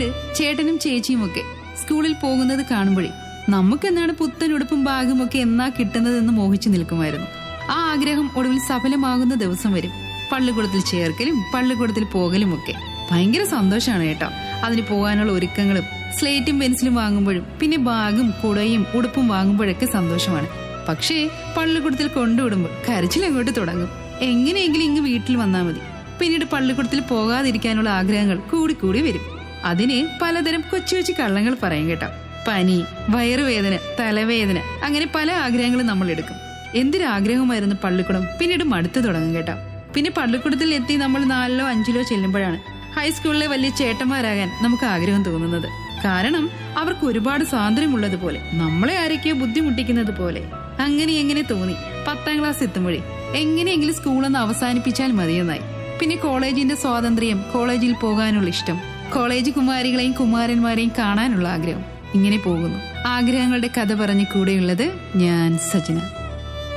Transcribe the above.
പിന്നീട് ചേട്ടനും ചേച്ചിയും ഒക്കെ സ്കൂളിൽ പോകുന്നത് കാണുമ്പോഴേ നമുക്കെന്നാണ് പുത്തൻ ഉടുപ്പും ബാഗും ഒക്കെ എന്നാ കിട്ടുന്നതെന്ന് മോഹിച്ചു നിൽക്കുമായിരുന്നു ആ ആഗ്രഹം ഒടുവിൽ സഫലമാകുന്ന ദിവസം വരും പള്ളിക്കൂടത്തിൽ ചേർക്കലും പള്ളിക്കൂടത്തിൽ പോകലും ഒക്കെ ഭയങ്കര സന്തോഷമാണ് കേട്ടോ അതിന് പോകാനുള്ള ഒരുക്കങ്ങളും സ്ലേറ്റും പെൻസിലും വാങ്ങുമ്പോഴും പിന്നെ ബാഗും കുടയും ഉടുപ്പും വാങ്ങുമ്പോഴൊക്കെ സന്തോഷമാണ് പക്ഷേ പള്ളിക്കൂടത്തിൽ കൊണ്ടുവിടുമ്പോൾ കരച്ചിൽ അങ്ങോട്ട് തുടങ്ങും എങ്ങനെയെങ്കിലും ഇങ്ങ് വീട്ടിൽ വന്നാൽ മതി പിന്നീട് പള്ളിക്കൂടത്തിൽ പോകാതിരിക്കാനുള്ള ആഗ്രഹങ്ങൾ കൂടിക്കൂടി വരും അതിന് പലതരം കൊച്ചു കൊച്ചു കള്ളങ്ങൾ പറയും കേട്ടോ പനി വയറുവേദന തലവേദന അങ്ങനെ പല ആഗ്രഹങ്ങളും നമ്മൾ എടുക്കും എന്തൊരാഗ്രഹമായിരുന്നു പള്ളിക്കൂടം പിന്നീട് മടുത്തു തുടങ്ങും കേട്ടോ പിന്നെ പള്ളിക്കൂടത്തിൽ എത്തി നമ്മൾ നാലിലോ അഞ്ചിലോ ചെല്ലുമ്പോഴാണ് ഹൈസ്കൂളിലെ വലിയ ചേട്ടന്മാരാകാൻ നമുക്ക് ആഗ്രഹം തോന്നുന്നത് കാരണം അവർക്ക് ഒരുപാട് സ്വാതന്ത്ര്യമുള്ളതുപോലെ നമ്മളെ ആരൊക്കെയോ ബുദ്ധിമുട്ടിക്കുന്നത് പോലെ അങ്ങനെ എങ്ങനെ തോന്നി പത്താം ക്ലാസ് എത്തുമ്പോഴേ എങ്ങനെയെങ്കിലും സ്കൂളൊന്ന് അവസാനിപ്പിച്ചാൽ മതിയെന്നായി പിന്നെ കോളേജിന്റെ സ്വാതന്ത്ര്യം കോളേജിൽ പോകാനുള്ള ഇഷ്ടം കോളേജ് കുമാരികളെയും കുമാരന്മാരെയും കാണാനുള്ള ആഗ്രഹം ഇങ്ങനെ പോകുന്നു ആഗ്രഹങ്ങളുടെ കഥ പറഞ്ഞ് കൂടെയുള്ളത് ഞാൻ സജന